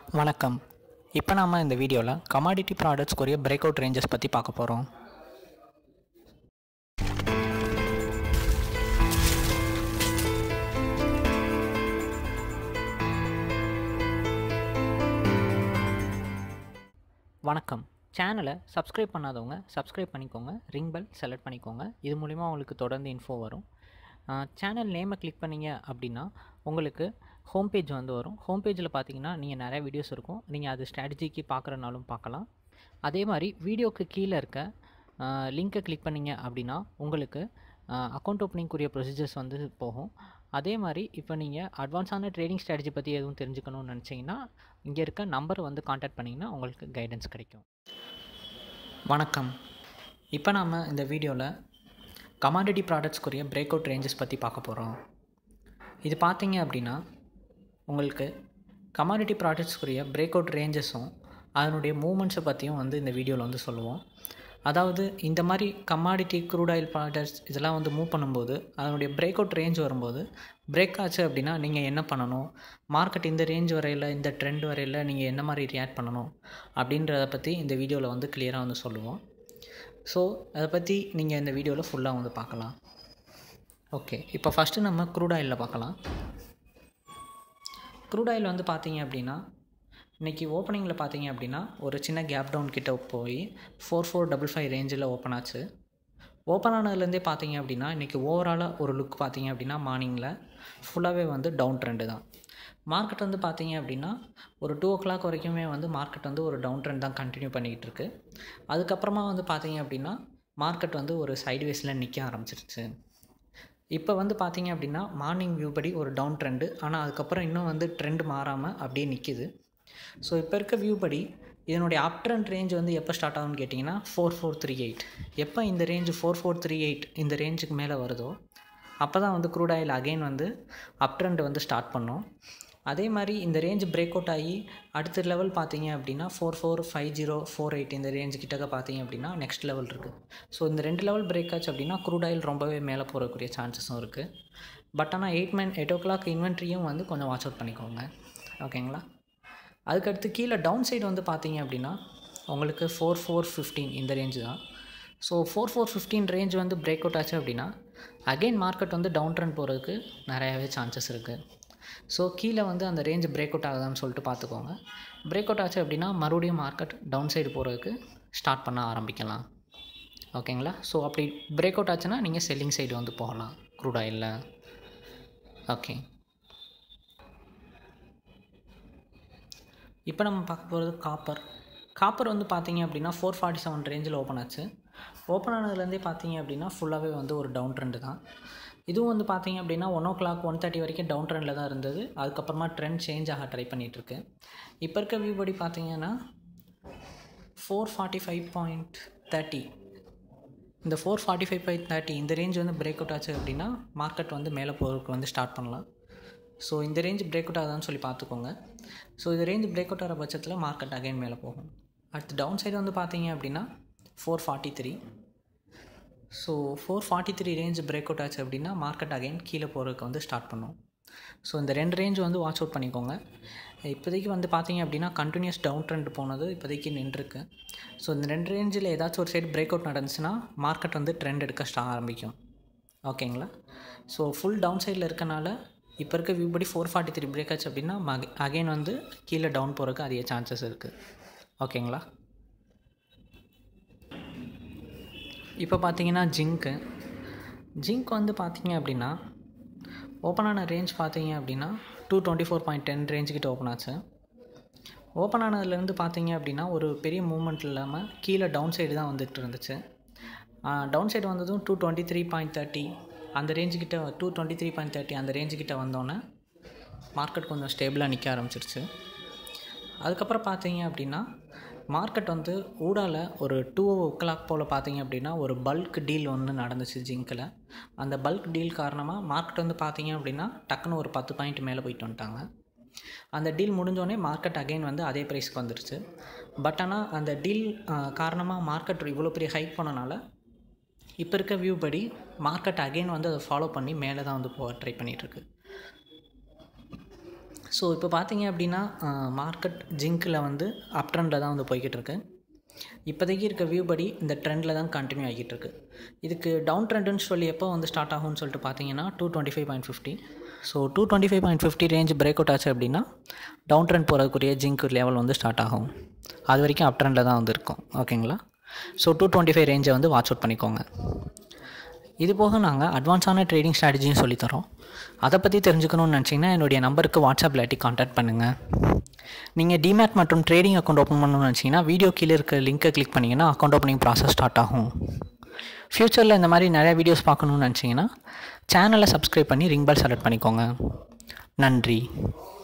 வணக்கம் இப்போ நாம் இந்த வீடியோவில் கமாடிட்டி ப்ராடக்ட்ஸ்க்குரிய பிரேக் அவுட் ரேஞ்சஸ் பற்றி பார்க்க போகிறோம் வணக்கம் சேனலை சப்ஸ்கிரைப் பண்ணாதவங்க சப்ஸ்கிரைப் பண்ணிக்கோங்க ரிங் பெல் செலக்ட் பண்ணிக்கோங்க இது மூலிமா உங்களுக்கு தொடர்ந்து இன்ஃபோ வரும் சேனல் நேமை கிளிக் பண்ணீங்க அப்படின்னா உங்களுக்கு ஹோம் பேஜ் வந்து வரும் ஹோம் பேஜில் பார்த்தீங்கன்னா நீங்கள் நிறைய வீடியோஸ் இருக்கும் நீங்கள் அது ஸ்ட்ராட்டஜிக்கு பார்க்குறனாலும் பார்க்கலாம் அதே மாதிரி வீடியோக்கு கீழே இருக்க லிங்க்கை கிளிக் பண்ணீங்க அப்படின்னா உங்களுக்கு அக்கௌண்ட் ஓப்பனிங்குரிய ப்ரொசீஜர்ஸ் வந்து போகும் அதே மாதிரி இப்போ நீங்கள் அட்வான்ஸான ட்ரேடிங் ஸ்ட்ராட்டஜி பற்றி எதுவும் தெரிஞ்சுக்கணும்னு நினச்சிங்கன்னா இங்கே இருக்க நம்பர் வந்து காண்டாக்ட் பண்ணிங்கன்னா உங்களுக்கு கைடன்ஸ் கிடைக்கும் வணக்கம் இப்போ நாம் இந்த வீடியோவில் கமாடிட்டி ப்ராடக்ட்ஸ்க்குரிய பிரேக் அவுட் ரேஞ்சஸ் பற்றி பார்க்க போகிறோம் இது பார்த்தீங்க அப்படின்னா உங்களுக்கு கமாடிட்டி ப்ராடக்ட்ஸ்க்குரிய பிரேக் அவுட் ரேஞ்சஸும் அதனுடைய மூமெண்ட்ஸை பற்றியும் வந்து இந்த வீடியோவில் வந்து சொல்லுவோம் அதாவது இந்த மாதிரி கமாடிட்டி க்ரூட் ஆயில் ப்ராடக்ட்ஸ் இதெல்லாம் வந்து மூவ் பண்ணும்போது அதனுடைய பிரேக் அவுட் ரேஞ்ச் வரும்போது பிரேக் ஆச்சு அப்படின்னா நீங்கள் என்ன பண்ணணும் மார்க்கெட் இந்த ரேஞ்ச் வரையில் இந்த ட்ரெண்ட் வரையில் நீங்கள் என்ன மாதிரி ரியாக்ட் பண்ணணும் அப்படின்றத பற்றி இந்த வீடியோவில் வந்து கிளியராக வந்து சொல்லுவோம் ஸோ அதை பற்றி நீங்கள் இந்த வீடியோவில் ஃபுல்லாக வந்து பார்க்கலாம் ஓகே இப்போ ஃபஸ்ட்டு நம்ம க்ரூட் ஆயிலில் பார்க்கலாம் க்ரூட் ஆயில் வந்து பார்த்தீங்க அப்படின்னா இன்றைக்கி ஓப்பனிங்கில் பார்த்தீங்க அப்படின்னா ஒரு சின்ன கேப் டவுன் கிட்ட போய் ஃபோர் ஃபோர் டபுள் ஃபைவ் ரேஞ்சில் ஓப்பன் ஆச்சு ஓப்பன் ஆனதுலேருந்தே பார்த்தீங்க அப்படின்னா இன்றைக்கி ஓவராலாக ஒரு லுக் பார்த்தீங்க அப்படின்னா மார்னிங்கில் ஃபுல்லாகவே வந்து டவுன் ட்ரெண்டு தான் மார்க்கெட் வந்து பார்த்தீங்க அப்படின்னா ஒரு டூ ஓ கிளாக் வரைக்குமே வந்து மார்க்கெட் வந்து ஒரு டவுன் ட்ரெண்ட் தான் கண்டினியூ பண்ணிக்கிட்டு இருக்கு அதுக்கப்புறமா வந்து பார்த்தீங்க அப்படின்னா மார்க்கெட் வந்து ஒரு சைட்வேஸில் நிற்க ஆரம்பிச்சிருச்சு இப்போ வந்து பார்த்தீங்க அப்படின்னா மார்னிங் வியூ படி ஒரு டவுன் ட்ரெண்டு ஆனால் அதுக்கப்புறம் இன்னும் வந்து ட்ரெண்ட் மாறாமல் அப்படியே நிற்கிது ஸோ இப்போ இருக்க வியூ படி இதனுடைய அப் ட்ரெண்ட் ரேஞ்ச் வந்து எப்போ ஸ்டார்ட் ஆகும்னு கேட்டிங்கன்னா ஃபோர் ஃபோர் த்ரீ எயிட் எப்போ இந்த range four four three eight இந்த ரேஞ்சுக்கு மேலே வருதோ அப்போ தான் வந்து க்ரூட் ஆயில் அகெயின் வந்து அப் ட்ரெண்ட் வந்து ஸ்டார்ட் பண்ணோம் அதே மாதிரி இந்த ரேஞ்ச் பிரேக் அவுட் ஆகி அடுத்த லெவல் பார்த்தீங்க அப்படின்னா four four five zero four eight இந்த ரேஞ்சு கிட்டக்க பார்த்தீங்க அப்படின்னா நெக்ஸ்ட் லெவல் இருக்குது ஸோ இந்த ரெண்டு லெவல் பிரேக் ஆச்சு அப்படின்னா க்ரூட் ஆயில் ரொம்பவே மேலே போகக்கூடிய சான்சஸும் இருக்குது பட் ஆனால் eight man eight o'clock இன்வென்ட்ரியும் வந்து கொஞ்சம் வாட்ச் அவுட் பண்ணிக்கோங்க ஓகேங்களா அதுக்கடுத்து கீழே டவுன் சைடு வந்து பார்த்தீங்க அப்படின்னா உங்களுக்கு ஃபோர் ஃபோர் ஃபிஃப்டீன் இந்த ரேஞ்சு தான் so four four fifteen range வந்து பிரேக் அவுட் ஆச்சு அப்படின்னா அகெயின் மார்க்கெட் வந்து டவுன் ட்ரெண்ட் போகிறதுக்கு நிறையாவே சான்சஸ் இருக்குது ஸோ கீழே வந்து அந்த ரேஞ்ச் பிரேக் அவுட் ஆகுதான்னு சொல்லிட்டு பார்த்துக்கோங்க பிரேக் அவுட் ஆச்சு அப்படின்னா மறுபடியும் மார்க்கெட் டவுன் சைடு போகிறதுக்கு ஸ்டார்ட் பண்ண ஆரம்பிக்கலாம் ஓகேங்களா ஸோ அப்படி பிரேக் அவுட் ஆச்சுன்னா நீங்கள் செல்லிங் சைடு வந்து போகலாம் க்ரூட் ஆயிலில் ஓகே இப்போ நம்ம பார்க்க போகிறது காப்பர் காப்பர் வந்து பார்த்தீங்க அப்படின்னா ஃபோர் ஃபார்ட்டி செவன் ரேஞ்சில் ஓப்பன் ஆச்சு ஓப்பன் ஆனதுலேருந்தே பார்த்தீங்க அப்படின்னா ஃபுல்லாகவே வந்து ஒரு டவுன் ட்ரெண்டு தான் இதுவும் வந்து பார்த்தீங்க அப்படின்னா one o'clock one thirty வரைக்கும் டவுன் ட்ரெண்டில் தான் இருந்தது அதுக்கப்புறமா ட்ரெண்ட் சேஞ்ச் ஆக ட்ரை பண்ணிகிட்ருக்கு இப்போ இருக்க வியூ படி பார்த்தீங்கன்னா four forty five point thirty இந்த four forty five point thirty இந்த ரேஞ்ச் வந்து பிரேக் அவுட் ஆச்சு அப்படின்னா மார்க்கெட் வந்து மேலே போகிறதுக்கு வந்து ஸ்டார்ட் பண்ணலாம் ஸோ இந்த ரேஞ்ச் பிரேக் அவுட் ஆகுதான்னு சொல்லி பார்த்துக்கோங்க ஸோ இந்த ரேஞ்ச் பிரேக் அவுட் ஆகிற பட்சத்தில் மார்க்கெட் அகைன் மேலே போகும் அடுத்து டவுன் சைடு வந்து பார்த்தீங்க அப்படின்னா four forty three so four forty three range break out ஆச்சு அப்படின்னா மார்க்கெட் அகைன் கீழே போகிறதுக்கு வந்து ஸ்டார்ட் பண்ணும் ஸோ இந்த ரெண்டு ரேஞ்ச் வந்து வாட்ச் அவுட் பண்ணிக்கோங்க இப்போதைக்கு வந்து பார்த்தீங்க அப்படின்னா கண்டினியூஸ் டவுன் ட்ரெண்ட் போனது இப்போதைக்கு நின்றுருக்கு ஸோ இந்த ரெண்டு ரேஞ்சில் ஏதாச்சும் ஒரு சைடு பிரேக் அவுட் நடந்துச்சுன்னா மார்க்கெட் வந்து ட்ரெண்ட் எடுக்க ஸ்டா ஆரம்பிக்கும் ஓகேங்களா ஸோ ஃபுல் டவுன் சைடில் இருக்கனால இப்போ இருக்க வியூ படி ஃபோர் ஃபார்ட்டி த்ரீ பிரேக் ஆச்சு அப்படின்னா அகைன் வந்து கீழே டவுன் போகிறதுக்கு அதிக சான்சஸ் இருக்குது ஓகேங்களா இப்போ பார்த்தீங்கன்னா ஜிங்க்கு ஜிங்க் வந்து பார்த்தீங்க அப்படின்னா ஓப்பன் ஆன ரேஞ்ச் பார்த்தீங்க அப்படின்னா two twenty four point ten range கிட்ட ஓப்பன் ஆச்சு ஓப்பன் ஆனதுலேருந்து பார்த்தீங்க அப்படின்னா ஒரு பெரிய மூமெண்ட் இல்லாமல் கீழே டவுன் சைடு தான் வந்துட்டு இருந்துச்சு டவுன் சைடு வந்ததும் two twenty three point thirty அந்த ரேஞ்சுக்கிட்ட two twenty three point thirty அந்த ரேஞ்சுக்கிட்ட வந்தோன்னே மார்க்கெட் கொஞ்சம் ஸ்டேபிளாக நிற்க ஆரம்பிச்சிருச்சு அதுக்கப்புறம் பார்த்தீங்க அப்படின்னா மார்க்கெட் வந்து ஊடால ஒரு டூ ஓ கிளாக் போல் பார்த்தீங்க அப்படின்னா ஒரு பல்க் டீல் ஒன்று நடந்துச்சு ஜிங்கில் அந்த பல்க் டீல் காரணமாக மார்க்கெட் வந்து பார்த்தீங்க அப்படின்னா டக்குன்னு ஒரு பத்து பாயிண்ட் மேலே போயிட்டு வந்துட்டாங்க அந்த டீல் முடிஞ்சோடனே மார்க்கெட் அகைன் வந்து அதே ப்ரைஸ்க்கு வந்துருச்சு பட் ஆனால் அந்த டீல் காரணமாக மார்க்கெட் இவ்வளோ பெரிய ஹைக் பண்ணனால இப்போ இருக்க வியூ படி மார்க்கெட் அகைன் வந்து அதை ஃபாலோ பண்ணி மேலே தான் வந்து போக ட்ரை பண்ணிகிட்ருக்கு ஸோ இப்போ பார்த்தீங்க அப்படின்னா மார்க்கெட் ஜிங்க்கில் வந்து அப் ட்ரெண்டில் தான் வந்து போய்கிட்டு இருக்கு இப்போதைக்கு இருக்க வியூ படி இந்த ட்ரெண்டில் தான் கண்டினியூ ஆகிட்டு இருக்கு இதுக்கு டவுன் ட்ரெண்டுன்னு சொல்லி எப்போ வந்து ஸ்டார்ட் ஆகும்னு சொல்லிட்டு பார்த்தீங்கன்னா two twenty five point fifty so two twenty five point fifty range break out ஆச்சு அப்படின்னா டவுன் ட்ரெண்ட் போகிறதுக்குரிய ஜிங்க் லெவல் வந்து ஸ்டார்ட் ஆகும் அது வரைக்கும் அப் ட்ரெண்டில் தான் வந்து இருக்கும் ஓகேங்களா ஸோ டூ டுவெண்ட்டி ஃபைவ் ரேஞ்சை வந்து வாட்ச் அவுட் பண்ணிக்கோங்க இது போக நாங்கள் அட்வான்ஸான ட்ரேடிங் ஸ்ட்ராட்டஜியும் சொல்லித்தரோம் அதை பற்றி தெரிஞ்சுக்கணும்னு நினச்சிங்கன்னா என்னுடைய நம்பருக்கு வாட்ஸ்அப் இல்லாட்டி காண்டாக்ட் பண்ணுங்கள் நீங்கள் டிமேட் மற்றும் ட்ரேடிங் அக்கௌண்ட் ஓப்பன் பண்ணணும்னு நினச்சிங்கன்னா வீடியோ கீழே இருக்க லிங்க்கை கிளிக் பண்ணிங்கன்னா அக்கௌண்ட் ஓப்பனிங் ப்ராசஸ் ஸ்டார்ட் ஆகும் ஃப்யூச்சரில் இந்த மாதிரி நிறையா வீடியோஸ் பார்க்கணுன்னு நினச்சிங்கன்னா சேனலை சப்ஸ்கிரைப் பண்ணி ரிங் பெல் செலக்ட் பண்ணிக்கோங்க நன்றி